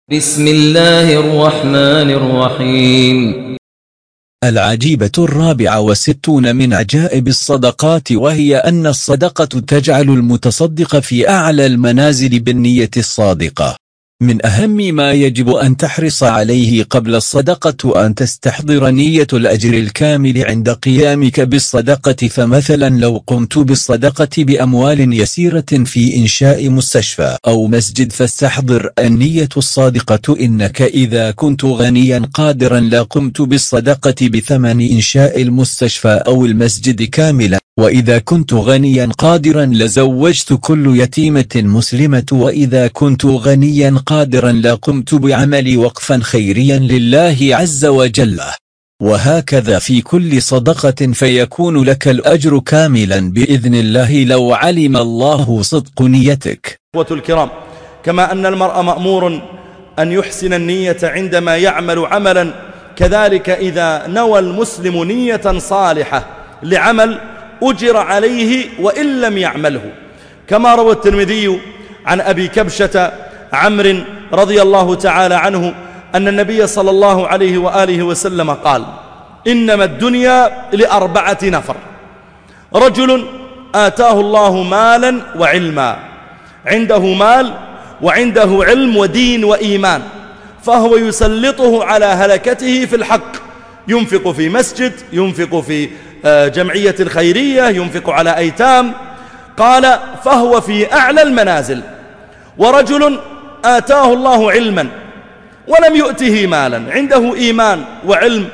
بسم الله الرحمن الرحيم العجيبة الرابعة والستون من عجائب الصدقات وهي أن الصدقة تجعل المتصدق في أعلى المنازل بالنية الصادقة من أهم ما يجب أن تحرص عليه قبل الصدقة أن تستحضر نية الأجر الكامل عند قيامك بالصدقة فمثلا لو قمت بالصدقة بأموال يسيرة في إنشاء مستشفى أو مسجد فاستحضر النية الصادقة إنك إذا كنت غنيا قادرا لقمت بالصدقة بثمن إنشاء المستشفى أو المسجد كاملا وإذا كنت غنيا قادرا لزوجت كل يتيمة مسلمة وإذا كنت غنيا قادرا لقمت بعمل وقفا خيريا لله عز وجل وهكذا في كل صدقة فيكون لك الأجر كاملا بإذن الله لو علم الله صدق نيتك الكرام كما أن المرء مأمور أن يحسن النية عندما يعمل عملا كذلك إذا نوى المسلم نية صالحة لعمل أجر عليه وإن لم يعمله كما روى الترمذي عن أبي كبشة عمرو رضي الله تعالى عنه أن النبي صلى الله عليه وآله وسلم قال إنما الدنيا لأربعة نفر رجل آتاه الله مالا وعلما عنده مال وعنده علم ودين وإيمان فهو يسلطه على هلكته في الحق ينفق في مسجد ينفق في آه، جمعية خيرية ينفق على أيتام قال فهو في أعلى المنازل ورجل آتاه الله علما ولم يؤته مالا عنده إيمان وعلم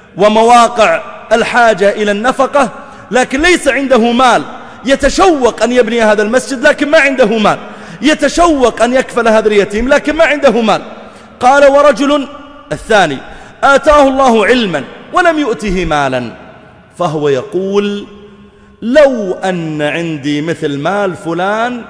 ومواقع الحاجة إلى النفقة لكن ليس عنده مال يتشوق أن يبني هذا المسجد لكن ما عنده مال يتشوق أن يكفل هذا اليتيم لكن ما عنده مال قال ورجل الثاني آتاه الله علما ولم يؤته مالا فهو يقول لو أن عندي مثل مال فلان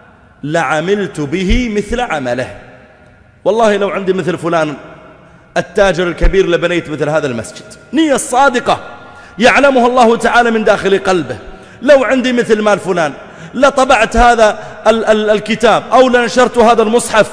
لعملت به مثل عمله والله لو عندي مثل فلان التاجر الكبير لبنيت مثل هذا المسجد نية صادقة يعلمها الله تعالى من داخل قلبه لو عندي مثل مال فلان لطبعت هذا ال ال الكتاب أو لنشرت هذا المصحف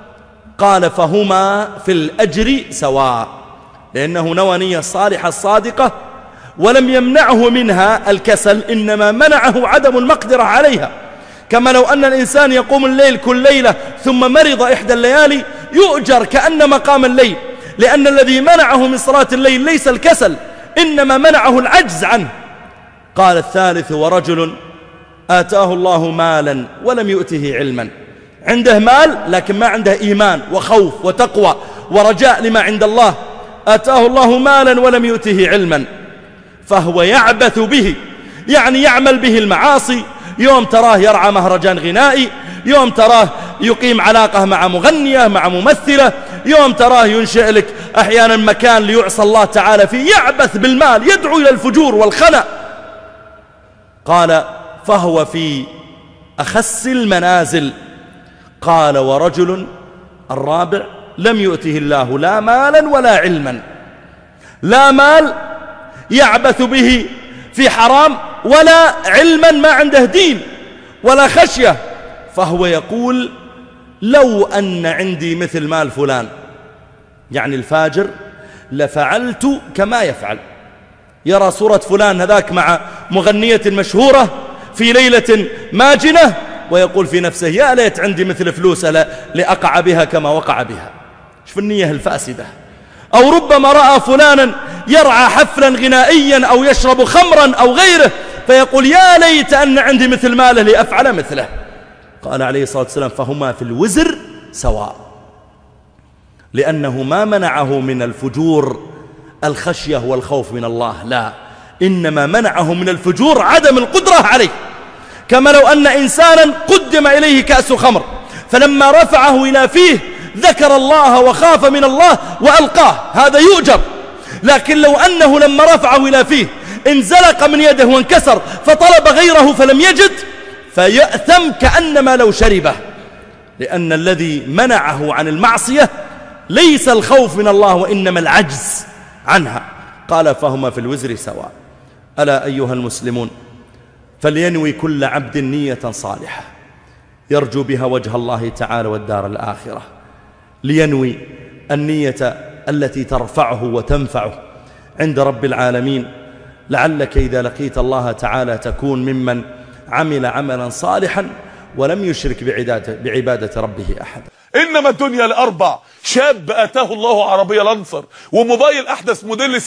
قال فهما في الأجر سواء لأنه نوى نية صالحة الصادقة ولم يمنعه منها الكسل إنما منعه عدم المقدرة عليها كما لو أن الإنسان يقوم الليل كل ليلة ثم مرض إحدى الليالي يؤجر كأنما قام الليل لأن الذي منعه من صلاة الليل ليس الكسل إنما منعه العجز عنه قال الثالث ورجل آتاه الله مالا ولم يؤته علما عنده مال لكن ما عنده إيمان وخوف وتقوى ورجاء لما عند الله آتاه الله مالا ولم يؤته علما فهو يعبث به يعني يعمل به المعاصي يوم تراه يرعى مهرجان غنائي يوم تراه يقيم علاقة مع مغنية مع ممثلة يوم تراه ينشئ لك أحيانا مكان ليعصى الله تعالى فيه يعبث بالمال يدعو إلى الفجور والخنأ قال فهو في أخس المنازل قال ورجل الرابع لم يؤته الله لا مالا ولا علما لا مال يعبث به في حرام ولا علما ما عنده دين ولا خشية فهو يقول لو أن عندي مثل مال فلان يعني الفاجر لفعلت كما يفعل يرى صورة فلان هذاك مع مغنية مشهورة في ليلة ماجنة ويقول في نفسه يا ليت عندي مثل فلوس لأقع بها كما وقع بها شوف النية الفاسدة أو ربما رأى فلانا يرعى حفلا غنائيا أو يشرب خمرا أو غيره فيقول يا ليت أن عندي مثل ماله لأفعل مثله قال عليه الصلاة والسلام فهما في الوزر سواء لأنه ما منعه من الفجور الخشية والخوف من الله لا إنما منعه من الفجور عدم القدرة عليه كما لو أن إنسانا قدم إليه كأس خمر فلما رفعه إلى فيه ذكر الله وخاف من الله وألقاه هذا يؤجر لكن لو أنه لما رفعه إلى فيه انزلق من يده وانكسر فطلب غيره فلم يجد فيأثم كأنما لو شربه لأن الذي منعه عن المعصية ليس الخوف من الله وإنما العجز عنها قال فهما في الوزر سواء ألا أيها المسلمون فلينوي كل عبد نية صالحة يرجو بها وجه الله تعالى والدار الآخرة لينوي النية التي ترفعه وتنفعه عند رب العالمين لعلك إذا لقيت الله تعالى تكون ممن عمل عملا صالحا ولم يشرك بعبادة, بعبادة ربه أحد انما الدنيا لاربع شاب اتاه الله عربيه لانسر وموبايل احدث موديل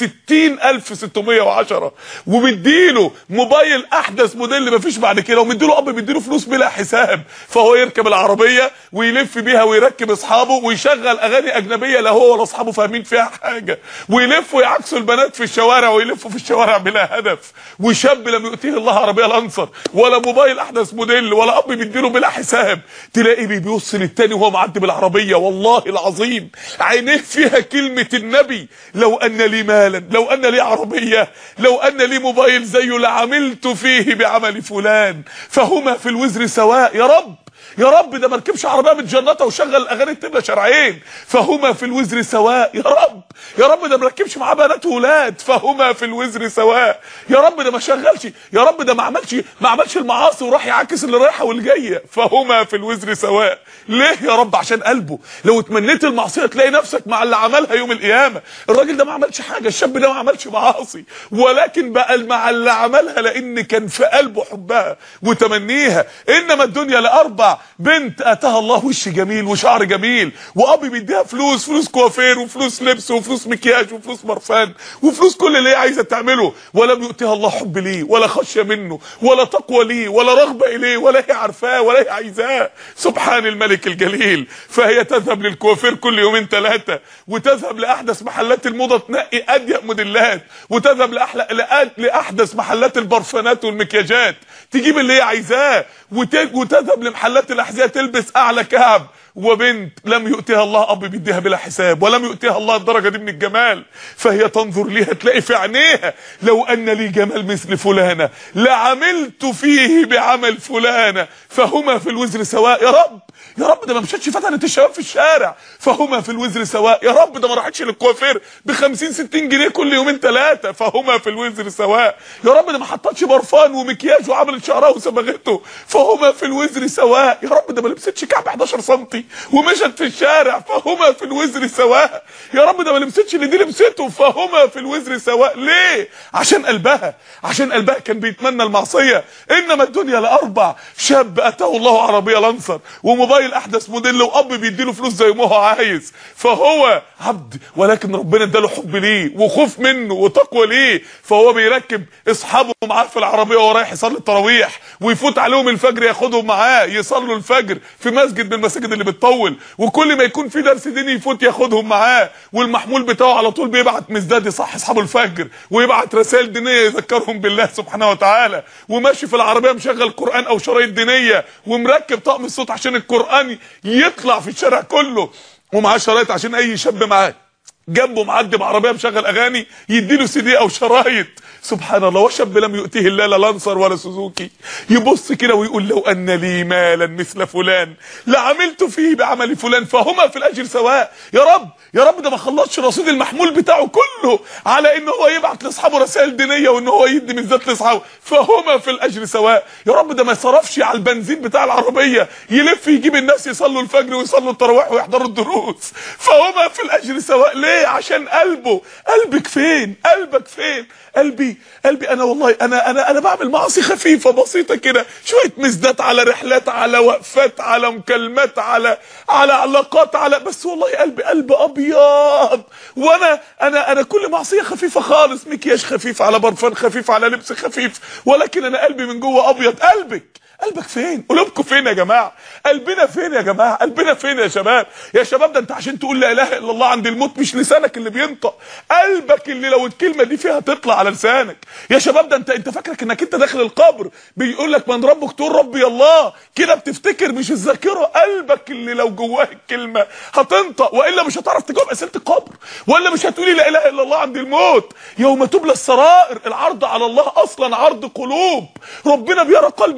60610 ومديله موبايل احدث موديل مفيش بعد كده ومديله اب مديله فلوس بلا حساب فهو يركب العربيه ويلف بيها ويركب اصحابه ويشغل اغاني اجنبيه لا هو ولا اصحابه فاهمين فيها حاجه ويلف ويعكسوا البنات في الشوارع ويلفوا في الشوارع بلا هدف وشاب لم يؤتيه الله عربيه لانسر ولا موبايل احدث موديل ولا اب مديله بلا حساب تلاقي بيبص للتاني وهو معدي بالعربيه والله العظيم عينيه فيها كلمه النبي لو ان لي مالا لو ان لي عربيه لو ان لي موبايل زيه لعملت فيه بعمل فلان فهما في الوزر سواء يا رب يا رب ده ما ركبش عربيه متجنطه وشغل اغاني تبقى شرعين فهما في الوزر سواء يا رب يا رب ده ما ركبش معاه بنات وولاد فهما في الوزر سواء يا رب ده ما شغلش يا رب ده ما عملش ما عملش المعاصي وراح يعاكس اللي رايحه واللي جايه فهما في الوزر سواء ليه يا رب عشان قلبه لو اتمنيت المعصيه تلاقي نفسك مع اللي عملها يوم القيامه الراجل ده ما عملش حاجه الشاب ده ما عملش معاصي ولكن بقى مع اللي عملها لان كان في قلبه حبها وتمنيها انما الدنيا لاربع بنت اتاها الله وش جميل وشعر جميل وابي بيديها فلوس فلوس كوافير وفلوس لبس وفلوس مكياج وفلوس برفان وفلوس كل اللي هي عايزه تعمله ولم يؤتها الله حب ليه ولا خشيه منه ولا تقوى ليه ولا رغبه اليه ولا هي عارفاه ولا هي عايزاه سبحان الملك الجليل فهي تذهب للكوافير كل يومين ثلاثه وتذهب لاحدث محلات الموضه تنقي اضيق موديلات وتذهب لاحلى لأ- لاحدث محلات البرفانات والمكياجات تجيب اللي هي عايزاه وت- وتذهب لمحلات الاحذيه تلبس اعلى كعب وبنت لم يؤتها الله اب بيديها بلا حساب ولم يؤتها الله الدرجه دي من الجمال فهي تنظر ليها تلاقي في عينيها لو ان لي جمال مثل فلانه لعملت فيه بعمل فلانه فهما في الوزر سواء يا رب يا رب ده ما مشتش فتنه الشباب في الشارع فهما في الوزر سواء يا رب ده ما راحتش للكوافير ب 50 60 جنيه كل يومين ثلاثه فهما في الوزر سواء يا رب ده ما حطتش برفان ومكياج وعملت شعرها وصبغته فهما في الوزر سواء يا رب ده ما لبستش كعب 11 سم ومشت في الشارع فهما في الوزر سواء يا رب ده ما لبستش اللي دي لبسته فهما في الوزر سواء ليه عشان قلبها عشان قلبها كان بيتمنى المعصيه انما الدنيا لاربع شاب اتاه الله عربيه لانسر وموبايل احدث موديل واب بيديله فلوس زي ما هو عايز فهو عبد ولكن ربنا اداله حب ليه وخوف منه وتقوى ليه فهو بيركب اصحابه معاه في العربيه وهو رايح يصلي التراويح ويفوت عليهم الفجر ياخدهم معاه يصلوا الفجر في مسجد من المساجد اللي بتطول وكل ما يكون في درس ديني يفوت ياخدهم معاه والمحمول بتاعه على طول بيبعت مزداد يصحي اصحاب الفجر ويبعت رسائل دينيه يذكرهم بالله سبحانه وتعالى وماشي في العربيه مشغل قران او شرايط دينيه ومركب طقم الصوت عشان القران يطلع في الشارع كله ومعاه شرايط عشان اي شاب معاه جنبه معدي بعربيه مشغل اغاني يديله سي دي او شرايط سبحان الله وشاب لم يؤتيه الله لا لانسر ولا سوزوكي يبص كده ويقول لو ان لي مالا مثل فلان لعملت فيه بعمل فلان فهما في الاجر سواء يا رب يا رب ده ما خلصش رصيد المحمول بتاعه كله على ان هو يبعت لاصحابه رسائل دينيه وان هو يدي من ذات لاصحابه فهما في الاجر سواء يا رب ده ما صرفش على البنزين بتاع العربيه يلف يجيب الناس يصلوا الفجر ويصلوا التراويح ويحضروا الدروس فهما في الاجر سواء ليه عشان قلبه قلبك فين قلبك فين قلبي قلبي انا والله انا انا انا بعمل معاصي خفيفه بسيطه كده شويه مزدات على رحلات على وقفات على مكالمات على على علاقات على بس والله قلبي قلب ابيض وانا انا انا كل معصيه خفيفه خالص مكياج خفيف على برفان خفيف على لبس خفيف ولكن انا قلبي من جوه ابيض قلبك قلبك فين قلوبكم فين يا جماعه قلبنا فين يا جماعه قلبنا فين يا شباب يا شباب ده انت عشان تقول لا اله الا الله عند الموت مش لسانك اللي بينطق قلبك اللي لو الكلمه دي فيها تطلع على لسانك يا شباب ده انت انت فاكرك انك انت داخل القبر بيقول لك من ربك تقول ربي الله كده بتفتكر مش الذاكره قلبك اللي لو جواه الكلمه هتنطق والا مش هتعرف تجاوب اسئله القبر ولا مش هتقولي لا اله الا الله عند الموت يوم تبلى السرائر العرض على الله اصلا عرض قلوب ربنا بيرى قلبك ويشوف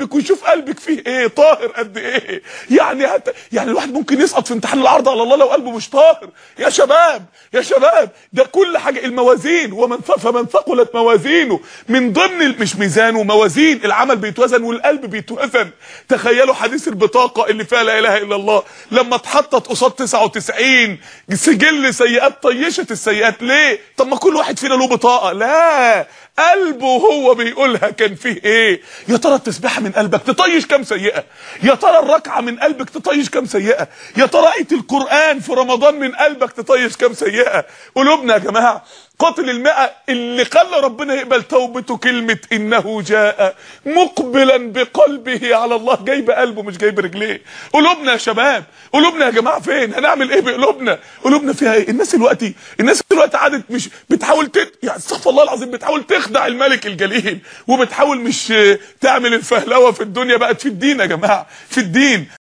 قلبك فيه ايه طاهر قد ايه يعني هت... يعني الواحد ممكن يسقط في امتحان العرض على الله لو قلبه مش طاهر يا شباب يا شباب ده كل حاجه الموازين ومن ف... فمن ثقلت موازينه من ضمن ال- مش ميزان وموازين العمل بيتوزن والقلب بيتوزن تخيلوا حديث البطاقه اللي فيها لا اله الا الله لما اتحطت قصاد 99 سجل سيئات طيشت السيئات ليه طب ما كل واحد فينا له بطاقه لا قلبه هو بيقولها كان فيه ايه يا ترى التسبيحه من قلبك تطيش كام سيئه يا ترى الركعه من قلبك تطيش كام سيئه يا ترى ايه القران في رمضان من قلبك تطيش كام سيئه قلوبنا يا جماعه قاتل المئة اللي خلى ربنا يقبل توبته كلمة إنه جاء مقبلا بقلبه على الله جايب قلبه مش جايب رجليه قلوبنا يا شباب قلوبنا يا جماعة فين هنعمل ايه بقلوبنا قلوبنا فيها ايه الناس دلوقتي الناس دلوقتي قعدت مش بتحاول تت... يعني استغفر الله العظيم بتحاول تخدع الملك الجليل وبتحاول مش آه، تعمل الفهلوه في الدنيا بقت في الدين يا جماعه في الدين